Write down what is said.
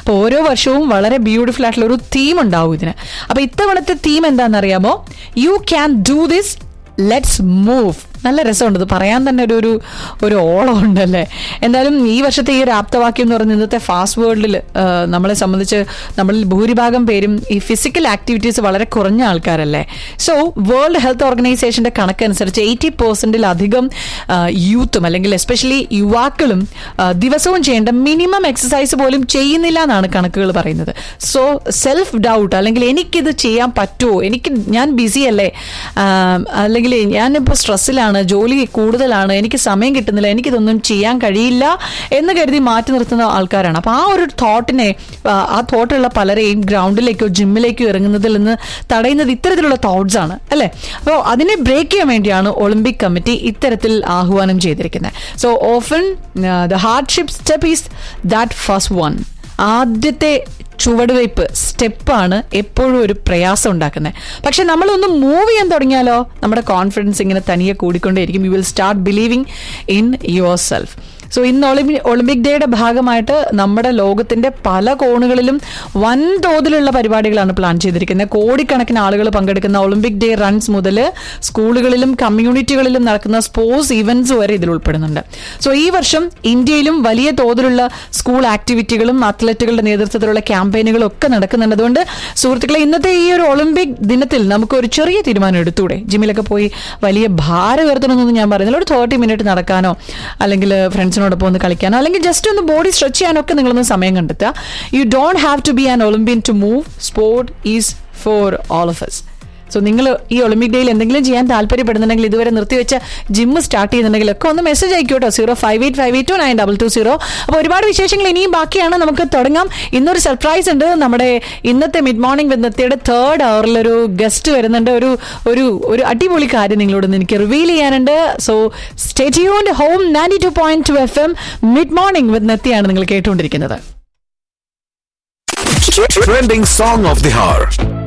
അപ്പോൾ ഓരോ വർഷവും വളരെ ബ്യൂട്ടിഫുൾ ആയിട്ടുള്ള ഒരു തീം ഉണ്ടാവും ഇതിന് അപ്പോൾ ഇത്തവണത്തെ തീം എന്താണെന്നറിയാമോ you can do this let's move നല്ല രസമുണ്ട് ഇത് പറയാൻ തന്നെ ഒരു ഒരു ഒരു ഓളം ഉണ്ടല്ലേ എന്തായാലും ഈ വർഷത്തെ ഈ ഒരു ആപ്തവാക്യം എന്ന് പറയുന്നത് ഇന്നത്തെ ഫാസ്റ്റ് വേൾഡിൽ നമ്മളെ സംബന്ധിച്ച് നമ്മളിൽ ഭൂരിഭാഗം പേരും ഈ ഫിസിക്കൽ ആക്ടിവിറ്റീസ് വളരെ കുറഞ്ഞ ആൾക്കാരല്ലേ സോ വേൾഡ് ഹെൽത്ത് ഓർഗനൈസേഷന്റെ കണക്കനുസരിച്ച് എയ്റ്റി പെർസെന്റിലധികം യൂത്തും അല്ലെങ്കിൽ എസ്പെഷ്യലി യുവാക്കളും ആ, ദിവസവും ചെയ്യേണ്ട മിനിമം എക്സസൈസ് പോലും ചെയ്യുന്നില്ല എന്നാണ് കണക്കുകൾ പറയുന്നത് സോ സെൽഫ് ഡൗട്ട് അല്ലെങ്കിൽ എനിക്കിത് ചെയ്യാൻ പറ്റുമോ എനിക്ക് ഞാൻ ബിസി അല്ലേ ആ, അല്ലെങ്കിൽ ഞാനിപ്പോൾ സ്ട്രെസ്സിലാണ് ജോലി കൂടുതലാണ് എനിക്ക് സമയം കിട്ടുന്നില്ല എനിക്കിതൊന്നും ചെയ്യാൻ കഴിയില്ല എന്ന് കരുതി മാറ്റി നിർത്തുന്ന ആൾക്കാരാണ് അപ്പോൾ ആ ഒരു തോട്ടിനെ ആ തോട്ടുള്ള പലരെയും ഗ്രൗണ്ടിലേക്കോ ജിമ്മിലേക്കോ ഇറങ്ങുന്നതിൽ നിന്ന് തടയുന്നത് ഇത്തരത്തിലുള്ള തോട്ട്സ് ആണ് അല്ലേ അപ്പോൾ അതിനെ ബ്രേക്ക് ചെയ്യാൻ വേണ്ടിയാണ് ഒളിമ്പിക് കമ്മിറ്റി ഇത്തരത്തിൽ ആഹ്വാനം ചെയ്തിരിക്കുന്നത് so often the hardship step is that first one ആദ്യത്തെ ചുവടുവയ്പ് സ്റ്റെപ്പാണ് എപ്പോഴും ഒരു പ്രയാസം ഉണ്ടാക്കുന്നത് പക്ഷെ നമ്മളൊന്ന് മൂവ് ചെയ്യാൻ തുടങ്ങിയാലോ നമ്മുടെ കോൺഫിഡൻസ് ഇങ്ങനെ തനിയെ കൂടിക്കൊണ്ടേയിരിക്കും you will start believing in yourself so ഇന്ന് ഒളിമ്പി ഒളിമ്പിക് ഡേയുടെ ഭാഗമായിട്ട് നമ്മുടെ ലോകത്തിന്റെ പല കോണുകളിലും വൻതോതിലുള്ള പരിപാടികളാണ് പ്ലാൻ ചെയ്തിരിക്കുന്നത് കോടിക്കണക്കിന് ആളുകൾ പങ്കെടുക്കുന്ന ഒളിമ്പിക് ഡേ റൺസ് മുതൽ സ്കൂളുകളിലും കമ്മ്യൂണിറ്റികളിലും നടക്കുന്ന സ്പോർട്സ് ഇവന്റ്സ് വരെ ഇതിൽ ഉൾപ്പെടുന്നുണ്ട് സോ ഈ വർഷം ഇന്ത്യയിലും വലിയ തോതിലുള്ള സ്കൂൾ ആക്ടിവിറ്റികളും അത്ലറ്റുകളുടെ നേതൃത്വത്തിലുള്ള ക്യാമ്പയിനുകളും ഒക്കെ നടക്കുന്നുണ്ട് അതുകൊണ്ട് സുഹൃത്തുക്കളെ ഇന്നത്തെ ഈ ഒരു ഒളിമ്പിക് ദിനത്തിൽ നമുക്ക് ഒരു ചെറിയ തീരുമാനം എടുത്തൂടെ ജിമ്മിലൊക്കെ പോയി വലിയ ഭാരം ഉയർത്തണമെന്നൊന്നും ഞാൻ പറയുന്നില്ല ഒരു തേർട്ടി മിനിറ്റ് നടക്കാനോ അല്ലെങ്കിൽ ഫ്രണ്ട്സിനോടൊപ്പം ഒന്ന് കളിക്കാനോ അല്ലെങ്കിൽ ജസ്റ്റ് ഒന്ന് ബോഡി സ്ട്രെച്ച് ചെയ്യാനോ ഒക്കെ നിങ്ങളൊന്ന് സമയം കണ്ടെത്തുക you don't have to be an Olympian to move sport is for all of us so നിങ്ങൾ ഈ ഒളിമ്പിക് ഡേയിൽ എന്തെങ്കിലും ചെയ്യാൻ താല്പര്യപ്പെടുന്നുണ്ടെങ്കിൽ ഇതുവരെ നിർത്തിവെച്ച ജിമ്മ് സ്റ്റാർട്ട് ചെയ്യുന്നുണ്ടെങ്കിൽ ഒക്കെ ഒന്ന് മെസ്സേജ് അയക്കോട്ടോ zero five eight five eight two nine double two zero അപ്പോൾ ഒരുപാട് വിശേഷങ്ങൾ ഇനിയും ബാക്കിയാണ് നമുക്ക് തുടങ്ങാം ഇന്നൊരു സർപ്രൈസ് ഉണ്ട് നമ്മുടെ ഇന്നത്തെ മിഡ് മോർണിംഗ് വിന്നത്തിയുടെ തേർഡ് അവറിലൊരു ഗസ്റ്റ് വരുന്നുണ്ട് ഒരു ഒരു ഒരു അടിപൊളി കാര്യം നിങ്ങളോട് ഒന്ന് എനിക്ക് റിവീൽ ചെയ്യാനുണ്ട് so stay tuned home ninety two point two F M mid morning വിന്നത്തിയാണ് നിങ്ങൾ കേട്ടുകൊണ്ടിരിക്കുന്നത് Trending song of the hour.